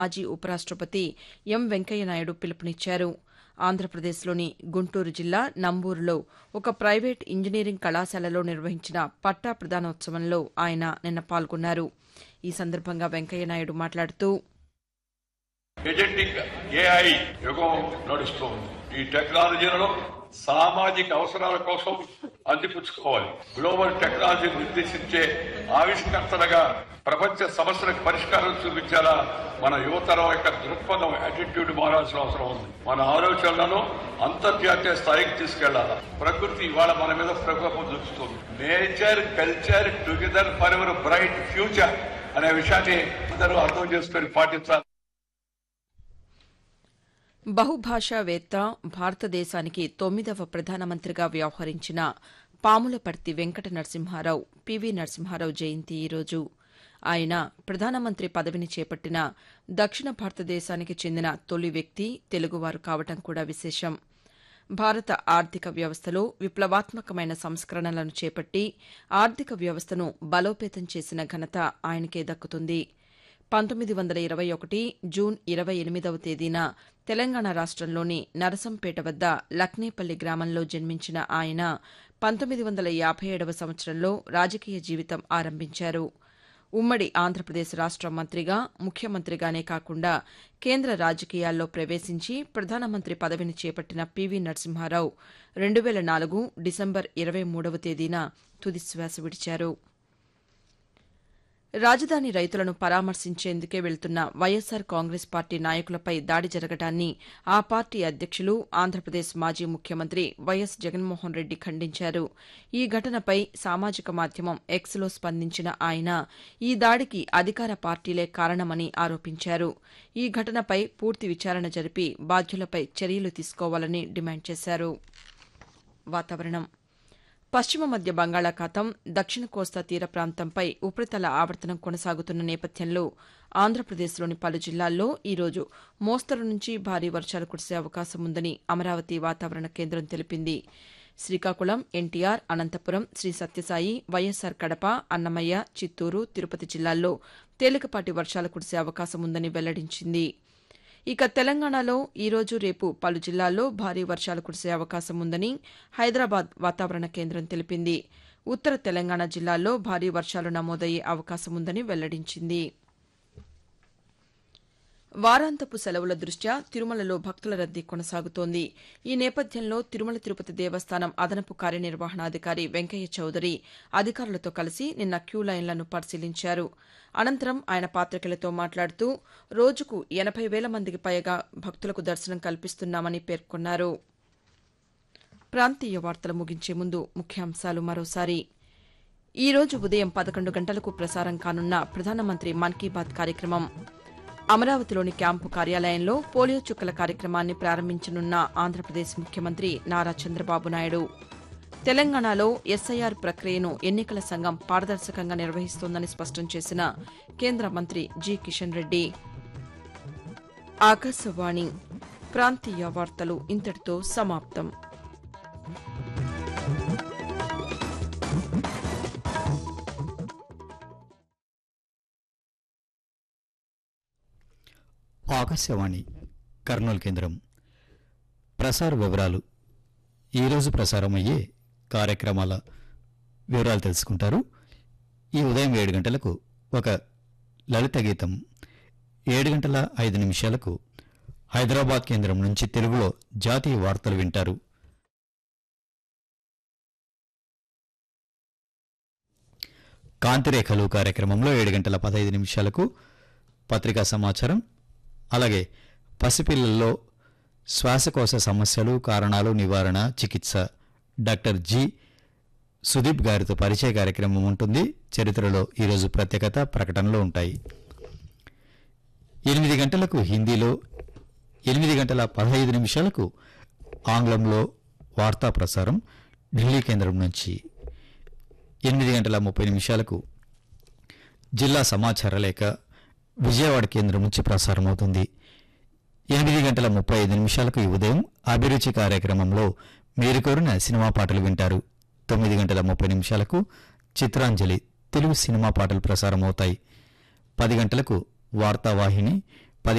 మాజీ ఉపరాష్టపతి ఎం వెంకయ్యనాయుడు పిలుపునిచ్చారు ఆంధ్రప్రదేశ్లోని గుంటూరు జిల్లా నంబూరులో ఒక ప్రైవేట్ ఇంజనీరింగ్ కళాశాలలో నిర్వహించిన పట్టా ప్రదానోత్సవంలో ఆయన నిన్న పాల్గొన్నారు ఈ సందర్భంగా వెంకయ్యనాయుడు మాట్లాడుతూ ఎజెంటిక్ ఏఐ యుగం నడుస్తోంది ఈ టెక్నాలజీలను సామాజిక అవసరాల కోసం అందిపుచ్చుకోవాలి గ్లోబల్ టెక్నాలజీ నిర్దేశించే ఆవిష్కర్తలుగా ప్రపంచ సమస్యలకు పరిష్కారం చూపించేలా మన యువతరం యొక్క దృక్పథం యాటిట్యూడ్ మారాల్సిన అవసరం ఉంది మన ఆలోచనలను అంతర్జాతీయ స్థాయికి తీసుకెళ్లాలి ప్రకృతి ఇవాళ మన మీద ప్రకోపం చూపుతుంది nature culture together for ever bright future అనే విషయాన్ని అందరూ అర్థం చేసుకొని పాటించాలి బహుభాషావేత్త భారతదేశానికి తొమ్మిదవ ప్రధానమంత్రిగా వ్యవహరించిన పాములపర్తి వెంకట నరసింహారావు పివి నరసింహారావు జయంతి ఈరోజు ఆయన ప్రధానమంత్రి పదవిని చేపట్టిన దక్షిణ భారతదేశానికి చెందిన తొలి వ్యక్తి తెలుగువారు కావటం కూడా విశేషం భారత ఆర్థిక వ్యవస్థలో విప్లవాత్మకమైన సంస్కరణలను చేపట్టి ఆర్థిక వ్యవస్థను బలోపేతం చేసిన ఘనత ఆయనకే దక్కుతుంది పంతొమ్మిది వందల ఇరవై ఒకటి జూన్ ఇరవై ఎనిమిదవ తేదీన తెలంగాణ రాష్టంలోని నరసంపేట వద్ద లక్నేపల్లి గ్రామంలో జన్మించిన ఆయన పంతొమ్మిది వందల యాభై ఏడవ సంవత్సరంలో రాజకీయ జీవితం ఆరంభించారు ఉమ్మడి ఆంధ్రప్రదేశ్ రాష్ట మంత్రిగా ముఖ్యమంత్రిగానే కాకుండా కేంద్ర రాజకీయాల్లో ప్రవేశించి ప్రధానమంత్రి పదవిని చేపట్టిన పివి నరసింహారావు రెండు వేల నాలుగు డిసెంబర్ ఇరవై మూడవ తేదీన తుదిశ్వాస విడిచారు రాజధాని రైతులను పరామర్శించేందుకే వెళ్తున్న వైఎస్సార్ కాంగ్రెస్ పార్టీ నాయకులపై దాడి జరగడాన్ని ఆ పార్టీ అధ్యక్షులు ఆంధ్రప్రదేశ్ మాజీ ముఖ్యమంత్రి వైఎస్ జగన్మోహన్ రెడ్డి ఖండించారు ఈ ఘటనపై సామాజిక మాధ్యమం ఎక్స్లో స్పందించిన ఆయన ఈ దాడికి అధికార పార్టీలే కారణమని ఆరోపించారు ఈ ఘటనపై పూర్తి విచారణ జరిపి బాధ్యులపై చర్యలు తీసుకోవాలని డిమాండ్ చేశారు వాతావరణం పశ్చిమ మధ్య బంగాళాఖాతం దక్షిణ కోస్తా తీర ప్రాంతంపై ఉపరితల ఆవర్తనం కొనసాగుతున్న నేపథ్యంలో ఆంధ్రప్రదేశ్లోని పలు జిల్లాల్లో ఈరోజు మోస్తరు నుంచి భారీ వర్షాలు కురిసే అవకాశం ఉందని అమరావతి వాతావరణ కేంద్రం తెలిపింది శ్రీకాకుళం ఎన్టీఆర్ అనంతపురం శ్రీ సత్యసాయి వైఎస్సార్ కడప అన్నమయ్య చిత్తూరు తిరుపతి జిల్లాల్లో తేలికపాటి వర్షాలు కురిసే అవకాశం ఉందని వెల్లడించింది ఇక తెలంగాణలో ఈరోజు రేపు పలు జిల్లాల్లో భారీ వర్షాలు కురిసే అవకాశం ఉందని హైదరాబాద్ వాతావరణ కేంద్రం తెలిపింది ఉత్తర తెలంగాణ జిల్లాల్లో భారీ వర్షాలు నమోదయ్యే అవకాశం ఉందని వెల్లడించింది వారాంతపు సెలవుల దృష్ట్యా తిరుమలలో భక్తుల రద్దీ కొనసాగుతోంది ఈ నేపథ్యంలో తిరుమల తిరుపతి దేవస్థానం అదనపు కార్యనిర్వహణాధికారి వెంకయ్య చౌదరి అధికారులతో కలిసి నిన్న క్యూ లైన్లను పరిశీలించారు అనంతరం ఆయన పాతికేయులతో మాట్లాడుతూ రోజుకు ఎనబై వేల మందికి పైగా భక్తులకు దర్శనం కల్పిస్తున్నామని పేర్కొన్నారు ప్రాంతీయ వార్తలు ముగించే ముందు ముఖ్యాంశాలు మరోసారి ఈ రోజు ఉదయం పదకొండు గంటలకు ప్రసారం కానున్న ప్రధానమంత్రి మన్ కీ బాత్ కార్యక్రమం అమరావతిలోని క్యాంపు కార్యాలయంలో పోలియో చుక్కల కార్యక్రమాన్ని ప్రారంభించనున్న ఆంధ్రప్రదేశ్ ముఖ్యమంత్రి నారా చంద్రబాబు నాయుడు తెలంగాణలో ఎస్ఐఆర్ ప్రక్రియను ఎన్నికల సంఘం పారదర్శకంగా నిర్వహిస్తోందని స్పష్టం చేసిన కేంద్ర మంత్రి జి కిషన్ రెడ్డి ఆకాశవాణి ప్రాంతీయ వార్తలు ఇంతటితో సమాప్తం ఆకాశవాణి కర్నూలు కేంద్రం ప్రసార వివరాలు ఈరోజు ప్రసారం అయ్యే కార్యక్రమాల వివరాలు తెలుసుకుంటారు ఈ ఉదయం ఏడు గంటలకు ఒక లలిత గీతం ఏడు గంటల ఐదు నిమిషాలకు హైదరాబాద్ కేంద్రం నుంచి తెలుగులో జాతీయ వార్తలు వింటారు కాంతిరేఖలు కార్యక్రమంలో ఏడు గంటల పదహైదు నిమిషాలకు పత్రికా సమాచారం అలాగే పసిపిల్లల్లో శ్వాసకోశ సమస్యలు కారణాలు నివారణ చికిత్స డాక్టర్ జి సుదీప్ గారితో పరిచయ కార్యక్రమం ఉంటుంది చరిత్రలో ఈరోజు ప్రత్యేకత ప్రకటనలు ఉంటాయి ఎనిమిది గంటలకు హిందీలో ఎనిమిది గంటల పదహైదు నిమిషాలకు ఆంగ్లంలో వార్తా ప్రసారం ఢిల్లీ కేంద్రం నుంచి ఎనిమిది గంటల ముప్పై నిమిషాలకు జిల్లా సమాచార లేఖ విజయవాడ కేంద్రం నుంచి ప్రసారం అవుతుంది ఎనిమిది గంటల ముప్పై ఐదు నిమిషాలకు ఈ ఉదయం అభిరుచి కార్యక్రమంలో మీరు కోరిన సినిమా పాటలు వింటారు తొమ్మిది గంటల ముప్పై నిమిషాలకు చిత్రాంజలి తెలుగు సినిమా పాటలు ప్రసారం అవుతాయి పది గంటలకు వార్తావాహిని